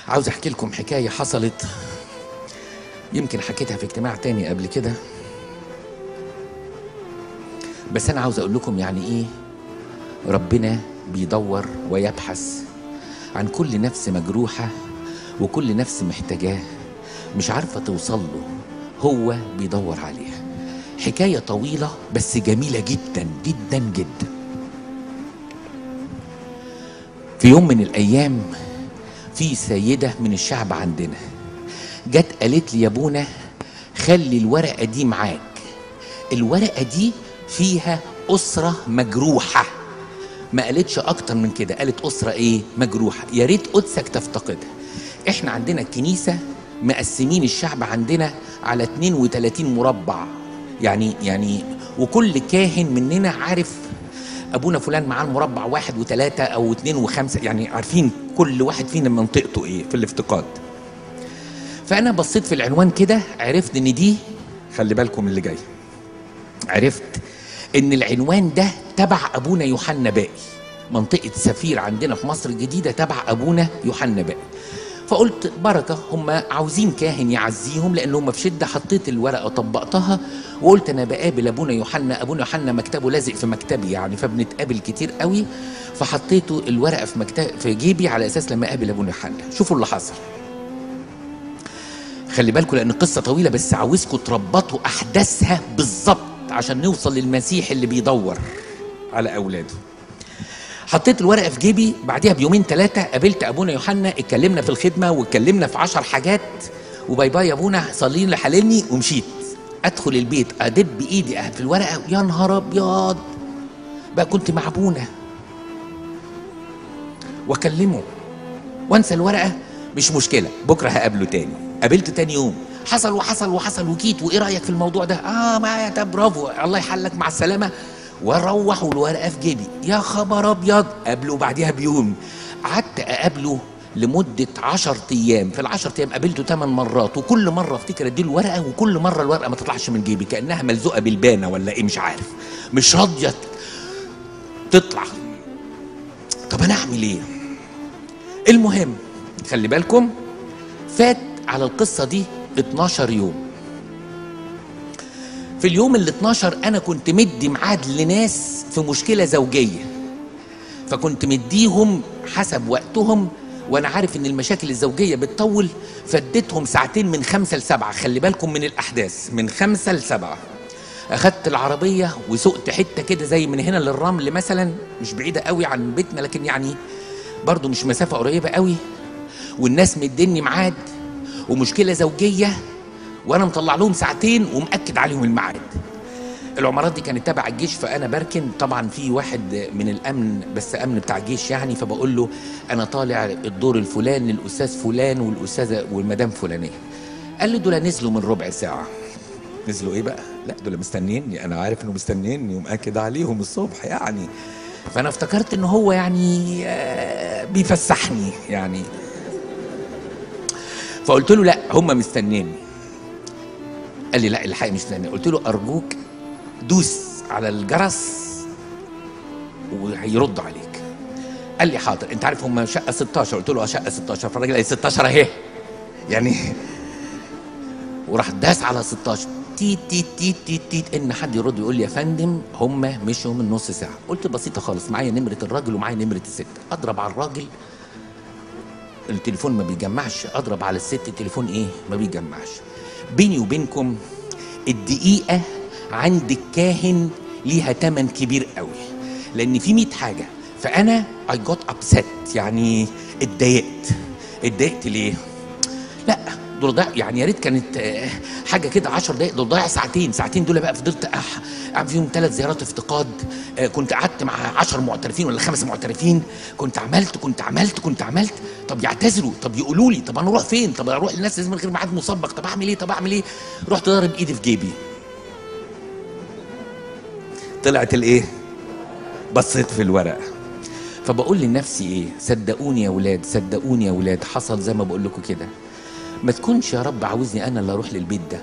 عاوز احكي لكم حكايه حصلت يمكن حكيتها في اجتماع تاني قبل كده بس انا عاوز اقول لكم يعني ايه ربنا بيدور ويبحث عن كل نفس مجروحه وكل نفس محتاجاه مش عارفه توصل له هو بيدور عليها حكايه طويله بس جميله جدا جدا جدا في يوم من الايام في سيده من الشعب عندنا جت قالت لي يا ابونا خلي الورقه دي معاك الورقه دي فيها اسره مجروحه ما قالتش اكتر من كده قالت اسره ايه مجروحه يا ريت قدسك تفتقدها احنا عندنا الكنيسه مقسمين الشعب عندنا على 32 مربع يعني يعني وكل كاهن مننا عارف ابونا فلان معاه المربع واحد وثلاثة او اثنين وخمسة يعني عارفين كل واحد فينا منطقته ايه في الافتقاد فانا بصيت في العنوان كده عرفت ان دي خلي بالكم اللي جاي عرفت ان العنوان ده تبع ابونا يوحنا باقي منطقة سفير عندنا في مصر الجديدة تبع ابونا يوحنا باقي فقلت بركة هم عاوزين كاهن يعزيهم لأن هم في شدة حطيت الورقة طبقتها وقلت أنا بقابل أبونا يوحنا أبونا يوحنا مكتبه لازق في مكتبي يعني فبنتقابل كتير قوي فحطيته الورقة في مكتب في جيبي على أساس لما أقابل أبونا يوحنا شوفوا اللي حصل خلي بالكم لأن القصة طويلة بس عاوزكم تربطوا أحداثها بالظبط عشان نوصل للمسيح اللي بيدور على أولاده حطيت الورقه في جيبي بعديها بيومين ثلاثه قابلت ابونا يوحنا اتكلمنا في الخدمه واتكلمنا في عشر حاجات وباي باي يا ابونا صلي لي حللني ومشيت ادخل البيت ادب ايدي في الورقه يا نهار ابيض بقى كنت مع ابونا واكلمه وانسى الورقه مش مشكله بكره هقابله تاني قابلته تاني يوم حصل وحصل وحصل وجيت وايه رايك في الموضوع ده اه معايا ده برافو الله يحلك مع السلامه واروح والورقه في جيبي يا خبر ابيض قابله بعديها بيوم قعدت اقابله لمدة عشر أيام في العشر أيام قابلته ثمان مرات وكل مرة أفتكر أديله ورقة وكل مرة الورقة ما تطلعش من جيبي كأنها ملزوقة بالبانة ولا إيه مش عارف مش راضية تطلع طب أنا أعمل إيه؟ المهم خلي بالكم فات على القصة دي 12 يوم في اليوم ال 12 انا كنت مدي ميعاد لناس في مشكله زوجيه فكنت مديهم حسب وقتهم وانا عارف ان المشاكل الزوجيه بتطول فاديتهم ساعتين من خمسة لسبعة خلي بالكم من الاحداث من خمسة لسبعة اخدت العربيه وسقت حته كده زي من هنا للرمل مثلا مش بعيده قوي عن بيتنا لكن يعني برضو مش مسافه قريبه قوي والناس مديني ميعاد ومشكله زوجيه وانا مطلع لهم ساعتين ومأكد عليهم الميعاد العمارات دي كانت تبع الجيش فانا بركن طبعا في واحد من الامن بس امن بتاع الجيش يعني فبقول له انا طالع الدور الفلاني للاستاذ فلان والاستاذه والمدام فلانيه قال لي دول نزلوا من ربع ساعه نزلوا ايه بقى لا دول مستنيني انا عارف انه مستنيني ومأكد عليهم الصبح يعني فانا افتكرت ان هو يعني بيفسحني يعني فقلت له لا هم مستنيني قال لي لا الحقيقه مش مستني قلت له ارجوك دوس على الجرس وهيرد عليك قال لي حاضر انت عارف هم شقه 16 قلت له اه شقه 16 فالراجل قال لي 16 اهي يعني وراح داس على 16 تيت تيت تيت تيت تيت ان حد يرد يقول لي يا فندم هم مشوا من نص ساعه قلت بسيطه خالص معايا نمره الراجل ومعايا نمره الست اضرب على الراجل التليفون ما بيجمعش اضرب على الست التليفون ايه ما بيجمعش بيني وبينكم الدقيقة عند الكاهن ليها تمن كبير قوي لأن في 100 حاجة فأنا I got upset يعني اتضايقت اتضايقت ليه؟ لا دول ضيع يعني يا ريت كانت حاجه كده 10 دقائق دول ضيع ساعتين ساعتين دول بقى فضلت اعمل فيهم ثلاث زيارات افتقاد كنت قعدت مع 10 معترفين ولا خمس معترفين كنت عملت كنت عملت كنت عملت طب يعتذروا طب يقولوا لي طب انا اروح فين طب اروح للناس لازم من غير ميعاد مسبق طب اعمل ايه طب اعمل ايه رحت ضارب ايدي في جيبي طلعت الايه بصيت في الورقه فبقول لنفسي ايه صدقوني يا ولاد صدقوني يا ولاد حصل زي ما بقول لكم كده ما تكونش يا رب عاوزني انا اللي اروح للبيت ده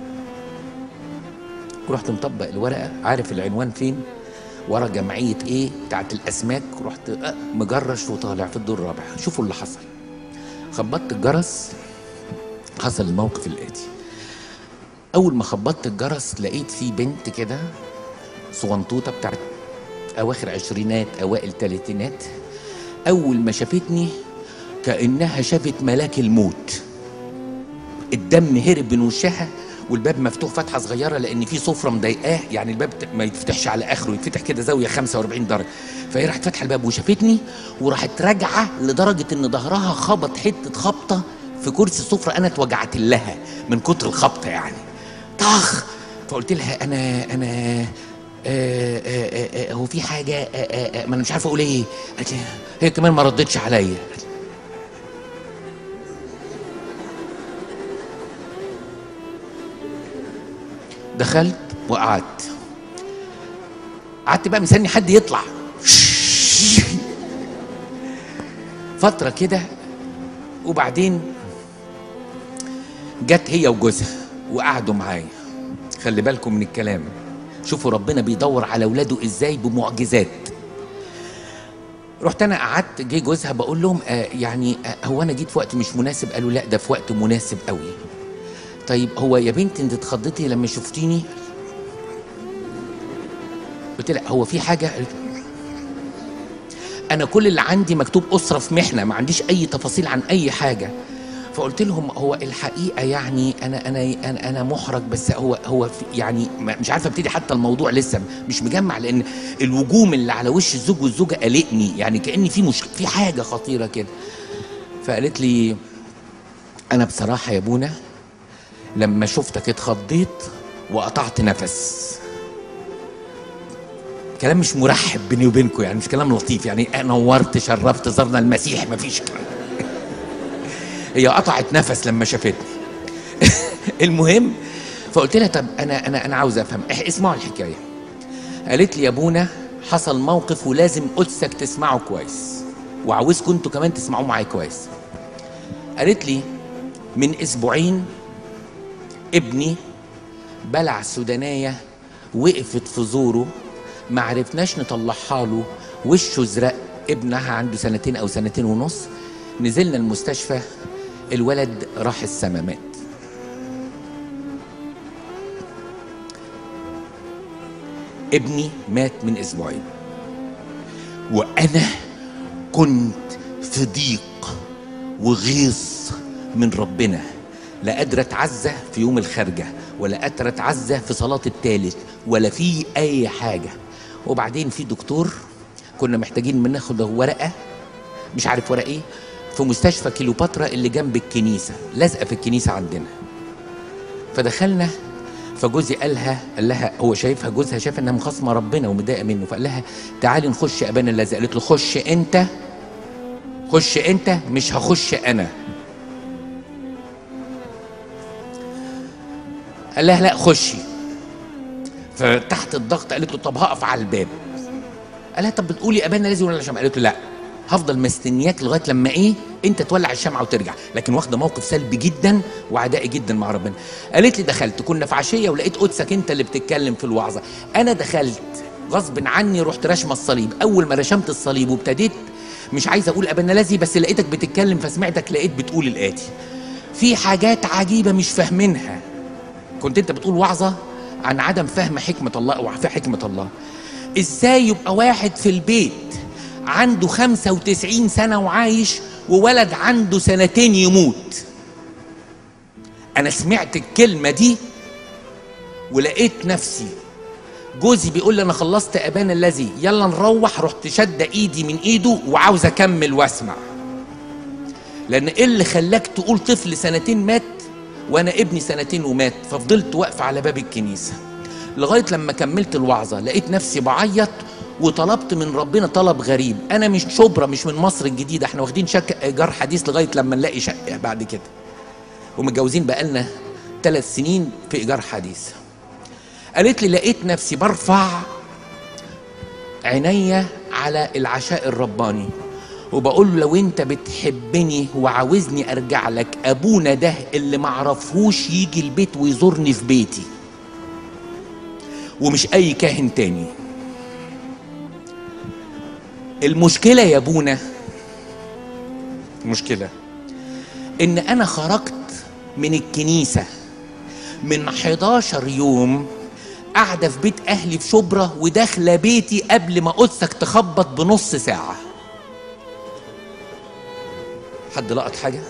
رحت مطبق الورقه عارف العنوان فين ورا جمعيه ايه بتاعت الاسماك رحت مجرش وطالع في الدور الرابع شوفوا اللي حصل خبطت الجرس حصل الموقف الاتي اول ما خبطت الجرس لقيت في بنت كده صغنطوطه بتاعت اواخر عشرينات اوائل تلاتينات اول ما شافتني كانها شافت ملاك الموت الدم هرب من وشها والباب مفتوح فتحه صغيره لان في سفره مضايقاه يعني الباب ما يتفتحش على اخره يتفتح كده زاويه 45 درجه فهي راحت فاتحه الباب وشافتني وراحت راجعه لدرجه ان ظهرها خبط حته خبطه في كرسي السفره انا اتوجعت لها من كتر الخبطه يعني طخ فقلت لها انا انا آه آه آه هو في حاجه آه آه آه ما انا مش عارفه اقول ايه قالت لي هي كمان ما ردتش عليا دخلت وقعدت قعدت بقى مستني حد يطلع فترة كده وبعدين جت هي وجوزها وقعدوا معايا خلي بالكم من الكلام شوفوا ربنا بيدور على اولاده ازاي بمعجزات رحت انا قعدت جه جوزها بقول لهم آه يعني آه هو انا جيت في وقت مش مناسب قالوا لا ده في وقت مناسب قوي طيب هو يا بنتي انت اتخضيتي لما شفتيني قلت لها هو في حاجه انا كل اللي عندي مكتوب اسره في محنه ما عنديش اي تفاصيل عن اي حاجه فقلت لهم هو الحقيقه يعني انا انا انا, أنا محرج بس هو هو في يعني مش عارفه ابتدي حتى الموضوع لسه مش مجمع لان الوجوم اللي على وش الزوج والزوجه قلقني يعني كان في مش في حاجه خطيره كده فقالت لي انا بصراحه يا بونا لما شفتك اتخضيت وقطعت نفس كلام مش مرحب بيني وبينكم يعني مش كلام لطيف يعني نورت شرفت زرنا المسيح مفيش كلام هي قطعت نفس لما شافتني المهم فقلت لها طب انا انا انا عاوز افهم اسمعوا الحكايه قالت لي يا ابونا حصل موقف ولازم قدسك تسمعه كويس وعاوزكم انتوا كمان تسمعوه معايا كويس قالت لي من اسبوعين ابني بلع سودانية وقفت في زوره ما عرفناش نطلعها له وشه ازرق ابنها عنده سنتين او سنتين ونص نزلنا المستشفى الولد راح السما مات ابني مات من اسبوعين وانا كنت في ضيق وغيظ من ربنا لا قادرة اتعزى في يوم الخارجة ولا قادرة اتعزى في صلاة التالت ولا في أي حاجة وبعدين في دكتور كنا محتاجين من ناخد ورقة مش عارف ورقة ايه في مستشفى كيلوباترا اللي جنب الكنيسة لازقة في الكنيسة عندنا فدخلنا فجوزي قالها قال لها هو شايفها جوزها شايف انها مخاصمه ربنا ومتضايقه منه فقال لها تعالي نخش ابانا الذي قالت له خش انت خش انت مش هخش انا قال لها لا خشي فتحت الضغط قالت له طب هقف على الباب قال لها طب بتقولي ابانا الذي ولا الشمعة قالت له لا هفضل مستنياك لغايه لما ايه انت تولع الشمعه وترجع لكن واخده موقف سلبي جدا وعدائي جدا مع ربنا قالت لي دخلت كنا في عشيه ولقيت قدسك انت اللي بتتكلم في الوعظه انا دخلت غصب عني رحت راشمه الصليب اول ما رشمت الصليب وابتديت مش عايز اقول ابانا الذي بس لقيتك بتتكلم فسمعتك لقيت بتقول الاتي في حاجات عجيبه مش فاهمينها كنت انت بتقول وعظه عن عدم فهم حكمه الله او في حكمه الله ازاي يبقى واحد في البيت عنده 95 سنه وعايش وولد عنده سنتين يموت انا سمعت الكلمه دي ولقيت نفسي جوزي بيقول لي انا خلصت ابانا الذي يلا نروح رحت شد ايدي من ايده وعاوز اكمل واسمع لان ايه اللي خلاك تقول طفل سنتين مات وانا ابني سنتين ومات ففضلت واقفه على باب الكنيسه لغايه لما كملت الوعظه لقيت نفسي بعيط وطلبت من ربنا طلب غريب انا مش شبرا مش من مصر الجديده احنا واخدين شقه ايجار حديث لغايه لما نلاقي شقه بعد كده ومتجوزين بقالنا ثلاث سنين في ايجار حديث قالت لي لقيت نفسي برفع عينيا على العشاء الرباني وبقول له لو انت بتحبني وعاوزني ارجع لك ابونا ده اللي معرفهوش يجي البيت ويزورني في بيتي ومش اي كاهن تاني المشكله يا ابونا المشكله ان انا خرجت من الكنيسة من 11 يوم قاعدة في بيت اهلي في شبرا وداخلة بيتي قبل ما قدسك تخبط بنص ساعة حد لقط حاجة؟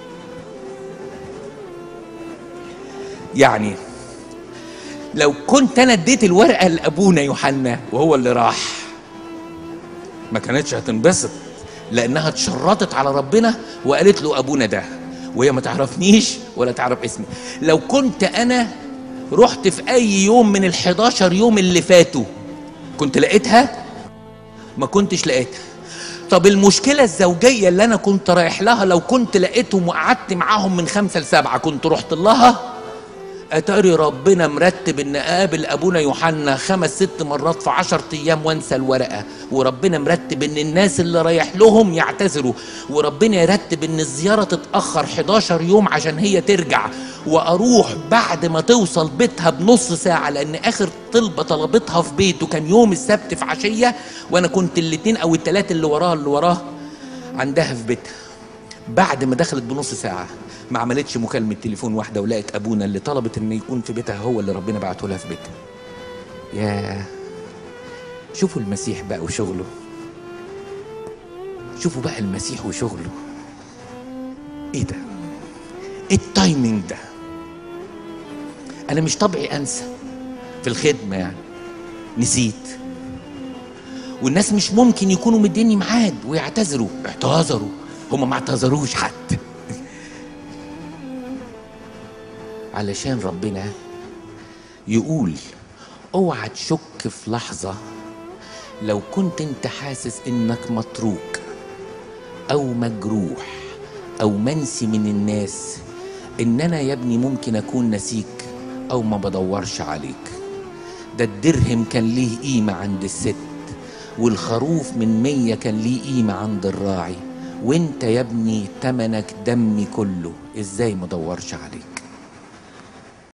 يعني لو كنت انا اديت الورقة لابونا يوحنا وهو اللي راح ما كانتش هتنبسط لانها اتشرطت على ربنا وقالت له ابونا ده وهي ما تعرفنيش ولا تعرف اسمي لو كنت انا رحت في اي يوم من ال11 يوم اللي فاتوا كنت لقيتها ما كنتش لقيتها طب المشكلة الزوجية اللي أنا كنت رايح لها لو كنت لقيتهم وقعدت معاهم من خمسة لسبعة كنت رحت لها أتاري ربنا مرتب إن أقابل أبونا يوحنا خمس ست مرات في عشر أيام وأنسى الورقة وربنا مرتب إن الناس اللي رايح لهم يعتذروا وربنا يرتب إن الزيارة تتأخر 11 يوم عشان هي ترجع وأروح بعد ما توصل بيتها بنص ساعة لأن آخر طلبة طلبتها في بيته كان يوم السبت في عشية وأنا كنت الاتنين أو التلاتة اللي وراها اللي وراه عندها في بيتها بعد ما دخلت بنص ساعة ما عملتش مكالمة تليفون واحدة ولقت أبونا اللي طلبت إن يكون في بيتها هو اللي ربنا بعته لها في بيتها. يا شوفوا المسيح بقى وشغله. شوفوا بقى المسيح وشغله. إيه ده؟ إيه التايمينج ده؟ أنا مش طبعي أنسى في الخدمة يعني. نسيت. والناس مش ممكن يكونوا مديني ميعاد ويعتذروا، اعتذروا. هم ما اعتذروش حد. علشان ربنا يقول اوعى تشك في لحظة لو كنت انت حاسس انك متروك او مجروح او منسي من الناس ان انا يا ابني ممكن اكون نسيك او ما بدورش عليك ده الدرهم كان ليه قيمة عند الست والخروف من مية كان ليه قيمة عند الراعي وانت يا ابني تمنك دمي كله ازاي ما دورش عليك